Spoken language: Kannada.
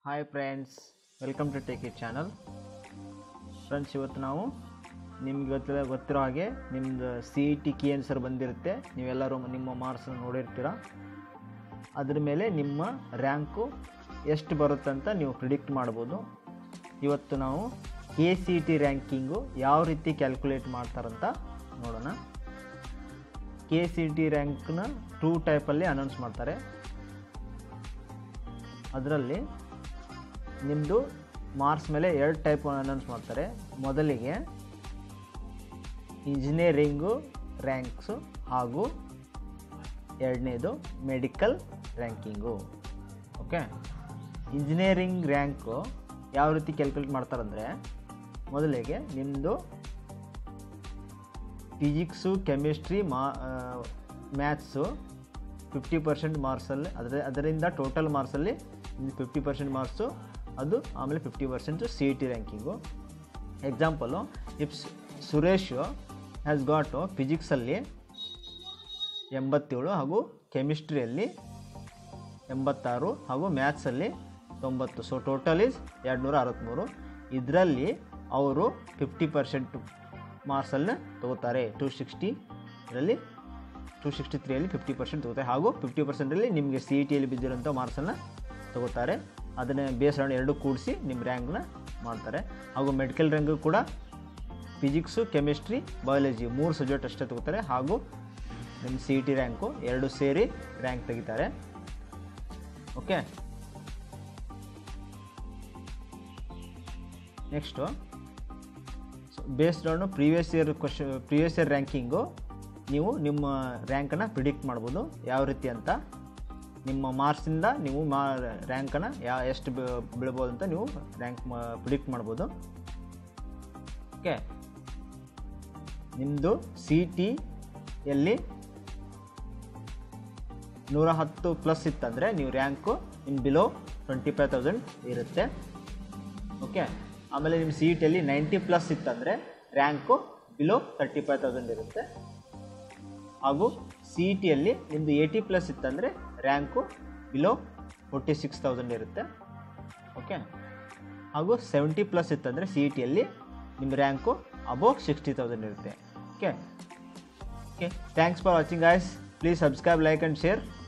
hi friends welcome to take it channel friends ಇವತ್ತು ನಾವು ನಿಮ್ಗೆ ಗೊತ್ತಿರೋ ಗೊತ್ತಿರೋ ಹಾಗೆ ನಿಮ್ಮದು C E T key answer ಬಂದಿರುತ್ತೆ ನೀವೆಲ್ಲರೂ ನಿಮ್ಮ ಮಾರ್ಕ್ಸನ್ನು ನೋಡಿರ್ತೀರ ಅದ್ರ ಮೇಲೆ ನಿಮ್ಮ ರ್ಯಾಂಕು ಎಷ್ಟು ಬರುತ್ತೆ ಅಂತ ನೀವು ಪ್ರಿಡಿಕ್ಟ್ ಮಾಡ್ಬೋದು ಇವತ್ತು ನಾವು ಕೆ ಸಿ ಟಿ ರ್ಯಾಂಕಿಂಗು ಯಾವ ರೀತಿ ಕ್ಯಾಲ್ಕುಲೇಟ್ ಮಾಡ್ತಾರಂತ ನೋಡೋಣ ಕೆ ಸಿ ಟಿ ರ್ಯಾಂಕ್ನ ಟೂ ಟೈಪಲ್ಲಿ ಅನೌನ್ಸ್ ಮಾಡ್ತಾರೆ ಅದರಲ್ಲಿ ನಿಮ್ಮದು ಮಾರ್ಕ್ಸ್ ಮೇಲೆ ಎರಡು ಟೈಪ್ ಅನೌನ್ಸ್ ಮಾಡ್ತಾರೆ ಮೊದಲಿಗೆ ಇಂಜಿನಿಯರಿಂಗು ರ್ಯಾಂಕ್ಸು ಹಾಗೂ ಎರಡನೇದು medical ranking okay engineering rank ಯಾವ ರೀತಿ ಕ್ಯಾಲ್ಕುಲೇಟ್ ಮಾಡ್ತಾರಂದರೆ ಮೊದಲಿಗೆ ನಿಮ್ಮದು ಫಿಸಿಕ್ಸು ಕೆಮಿಸ್ಟ್ರಿ ಮಾ ಮ್ಯಾಥ್ಸು ಫಿಫ್ಟಿ ಪರ್ಸೆಂಟ್ ಮಾರ್ಕ್ಸಲ್ಲಿ ಅದರ ಅದರಿಂದ ಟೋಟಲ್ ಮಾರ್ಕ್ಸಲ್ಲಿ ಫಿಫ್ಟಿ ಪರ್ಸೆಂಟ್ ಮಾರ್ಕ್ಸು ಅದು ಆಮೇಲೆ fifty percent C E T ranking example if Suresh has got ಫಿಸಿಕ್ಸಲ್ಲಿ ಎಂಬತ್ತೇಳು ಹಾಗೂ ಕೆಮಿಸ್ಟ್ರಿಯಲ್ಲಿ ಎಂಬತ್ತಾರು ಹಾಗೂ ಮ್ಯಾಥ್ಸಲ್ಲಿ ತೊಂಬತ್ತು ಸೊ ಟೋಟಲ್ ಈಸ್ ಎರಡು ನೂರ ಅರವತ್ತ್ಮೂರು ಇದರಲ್ಲಿ ಅವರು ಫಿಫ್ಟಿ ಪರ್ಸೆಂಟ್ ಮಾರ್ಕ್ಸನ್ನು ತಗೋತಾರೆ ಟು ಸಿಕ್ಸ್ಟಿ ಇದರಲ್ಲಿ ಟು ಸಿಕ್ಸ್ಟಿ ತ್ರೀಯಲ್ಲಿ ಫಿಫ್ಟಿ ಪರ್ಸೆಂಟ್ ತಗೋತಾರೆ ಹಾಗೂ ಫಿಫ್ಟಿ ಪರ್ಸೆಂಟಲ್ಲಿ ನಿಮಗೆ ಸಿ ಇ ಟಿಯಲ್ಲಿ ಬಿದ್ದಿರೋಂಥ ಮಾರ್ಕ್ಸನ್ನು ತಗೋತಾರೆ ಅದನ್ನೇ ಬೇಸ್ ಆನ್ ಎರಡು ಕೂಡಿಸಿ ನಿಮ್ಮ ರ್ಯಾಂಕ್ನ ಮಾಡ್ತಾರೆ ಹಾಗೂ ಮೆಡಿಕಲ್ ರ್ಯಾಂಕು ಕೂಡ ಫಿಸಿಕ್ಸು ಕೆಮಿಸ್ಟ್ರಿ ಬಯಾಲಜಿ ಮೂರು ಸಬ್ಜೆಕ್ಟ್ ಅಷ್ಟೇ ತಗೋತಾರೆ ಹಾಗೂ ನಿಮ್ಮ ಸಿ ಇ ಟಿ ರ್ಯಾಂಕು ಎರಡು ಸೇರಿ ರ್ಯಾಂಕ್ ತೆಗಿತಾರೆ okay next based on previous year ಕ್ವಶ್ ಪ್ರೀವಿಯಸ್ ಇಯರ್ ರ್ಯಾಂಕಿಂಗು ನೀವು ನಿಮ್ಮ ರ್ಯಾಂಕನ್ನು ಪ್ರಿಡಿಕ್ಟ್ ಮಾಡ್ಬೋದು ಯಾವ ರೀತಿ ಅಂತ ನಿಮ್ಮ ಮಾರ್ಕ್ಸಿಂದ ನೀವು ಮಾ ರ್ಯಾಂಕನ್ನು ಯಾ ಎಷ್ಟು ಬೀ- ಬೀಳ್ಬೋದು ಅಂತ ನೀವು ರ್ಯಾಂಕ್ ಪ್ರಿಡಿಕ್ಟ್ ಮಾಡ್ಬೋದು ಓಕೆ ನಿಮ್ಮದು ಸಿ ಟಿಯಲ್ಲಿ ನೂರ ಹತ್ತು ಪ್ಲಸ್ ಇತ್ತಂದರೆ ನೀವು rank in below twenty five thousand ಇರುತ್ತೆ ಓಕೆ ಆಮೇಲೆ ನಿಮ್ಮ ಸಿ ಇ ಟಿಯಲ್ಲಿ ನೈಂಟಿ ಪ್ಲಸ್ ಇತ್ತಂದರೆ rank below thirty five thousand ಇರುತ್ತೆ ಹಾಗೂ ಸಿ ಇ ಟಿಯಲ್ಲಿ ನಿಮ್ಮದು ಏಯ್ಟಿ ಪ್ಲಸ್ ಇತ್ತಂದರೆ rank below forty six thousand ಇರುತ್ತೆ ಓಕೆ ಹಾಗೂ ಸೆವೆಂಟಿ ಪ್ಲಸ್ ಇತ್ತಂದರೆ ಸಿ ಇ ಟಿಯಲ್ಲಿ ನಿಮ್ಮ ರ್ಯಾಂಕು ಅಬೋವ್ ಸಿಕ್ಸ್ಟಿ ತೌಸಂಡ್ ಇರುತ್ತೆ okay okay thanks for watching guys please subscribe like and share